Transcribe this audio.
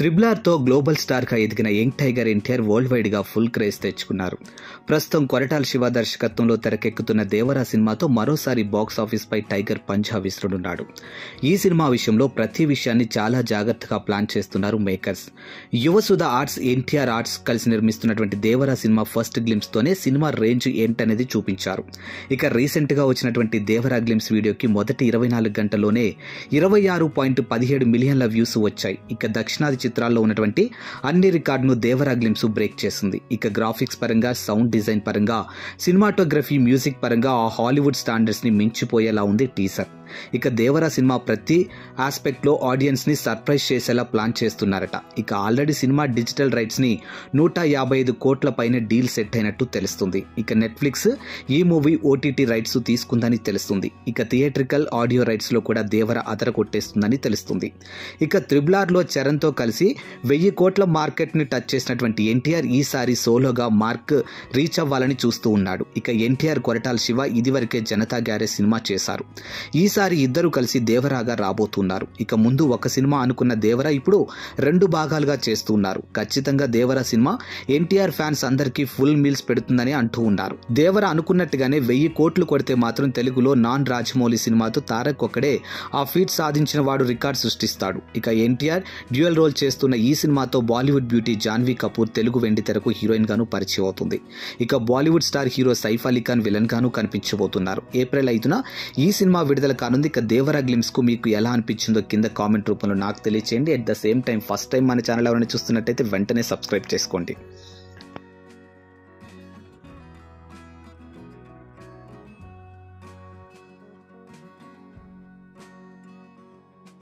త్రిబ్లార్తో global స్టార్గా ఎదిగిన young tiger NTR world వైడ్గా ఫుల్ క్రేజ్ తెచ్చుకున్నారు ప్రస్తుతం కొరటాల శివ దర్శకత్వంలో తెరకెక్కుతున్న దేవరా సినిమాతో మరోసారి బాక్స్ ఆఫీస్పై టైగర్ పంజా విసురునున్నాడు ఈ సినిమా విషయంలో ప్రతి విషయాన్ని చాలా జాగ్రత్తగా ప్లాన్ చేస్తున్నారు makers Yuvasudha arts NTR arts కలిసి నిర్మిస్తున్నటువంటి దేవరా సినిమా ఫస్ట్ గ్లిమ్స్తోనే సినిమా రేంజ్ ఏంటనేది చూపించారు ఇక రీసెంట్గా వచ్చినటువంటి దేవరా గ్లిమ్స్ వీడియోకి మొదటి ఇరవై నాలుగు గంటల్లోనే ఇరవై ఆరు పాయింట్ పదిహేడు మిలియన్ల వ్యూస్ వచ్చాయి ఇక దక్షిణాది చిత్రాల్లో ఉన్నటువంటి అన్ని రికార్డును దేవరా గ్లిమ్స్ బ్రేక్ చేసింది ఇక గ్రాఫిక్స్ పరంగా సౌండ్ డిజైన్ పరంగా సినిమాటోగ్రఫీ మ్యూజిక్ పరంగా ఆ హాలీవుడ్ స్టాండర్డ్స్ ని మించిపోయేలా ఉంది టీసర్ ఇక దేవరా సినిమా ప్రతి ఆస్పెక్ట్ లో ఆడియన్స్ ని సర్ప్రైజ్ చేసేలా ప్లాన్ చేస్తున్నారట ఇక ఆల్రెడీ సినిమా డిజిటల్ రైట్స్ ని నూట యాభై ఐదు కోట్ల పైన డీల్ సెట్ అయినట్టు తెలుస్తుంది ఇక నెట్ఫ్లిక్స్ ఈ మూవీ ఓటీటీ రైట్స్ తీసుకుందని తెలుస్తుంది ఇక థియేట్రికల్ ఆడియో రైట్స్ లో కూడా దేవర అదర కొట్టేస్తుందని తెలుస్తుంది ఇక త్రిబులార్ లో చరణ్ తో కలిసి వెయ్యి కోట్ల మార్కెట్ ని టచ్ చేసినటువంటి ఎన్టీఆర్ ఈసారి సోలోగా మార్క్ రీచ్ అవ్వాలని చూస్తూ ఉన్నాడు ఇక ఎన్టీఆర్ కొరటాల శివ ఇదివరకే జనతా గ్యారేజ్ సినిమా చేశారు ఈసారి ఇద్దరు కలిసి దేవరాగా రాబోతున్నారు ఇక ముందు ఒక సినిమా అనుకున్న దేవర ఇప్పుడు రెండు భాగాలుగా చేస్తున్నారు ఖచ్చితంగా దేవర సినిమా ఎన్టీఆర్ ఫ్యాన్స్ అందరికీ ఫుల్ మీల్స్ పెడుతుందని అంటూ ఉన్నారు దేవర అనుకున్నట్టుగానే వెయ్యి కోట్లు కొడితే మాత్రం తెలుగులో నాన్ రాజమౌళి సినిమాతో తారక్ ఒక్కడే ఆ ఫీట్ సాధించిన వాడు రికార్డ్ సృష్టిస్తాడు ఇక ఎన్టీఆర్ డ్యూయల్ రోల్ చేస్తున్న ఈ సినిమాతో బాలీవుడ్ బ్యూటీ జాన్వీ కపూర్ తెలుగు వెండి తెరకు హీరోయిన్ గాను పరిచయం అవుతుంది ఇక Bollywood star hero Saif Ali Khan villain గాను కనిపించబోతున్నారు ఏప్రిల్ ఐదున ఈ సినిమా విడుదల కానుంది ఇక దేవరా గ్లిమ్స్ కు మీకు ఎలా అనిపించిందో కింద కామెంట్ రూపంలో నాకు తెలియచేయండి at the same time first time మన ఛానల్ ఎవరైనా చూస్తున్నట్టయితే వెంటనే సబ్స్క్రైబ్ చేసుకోండి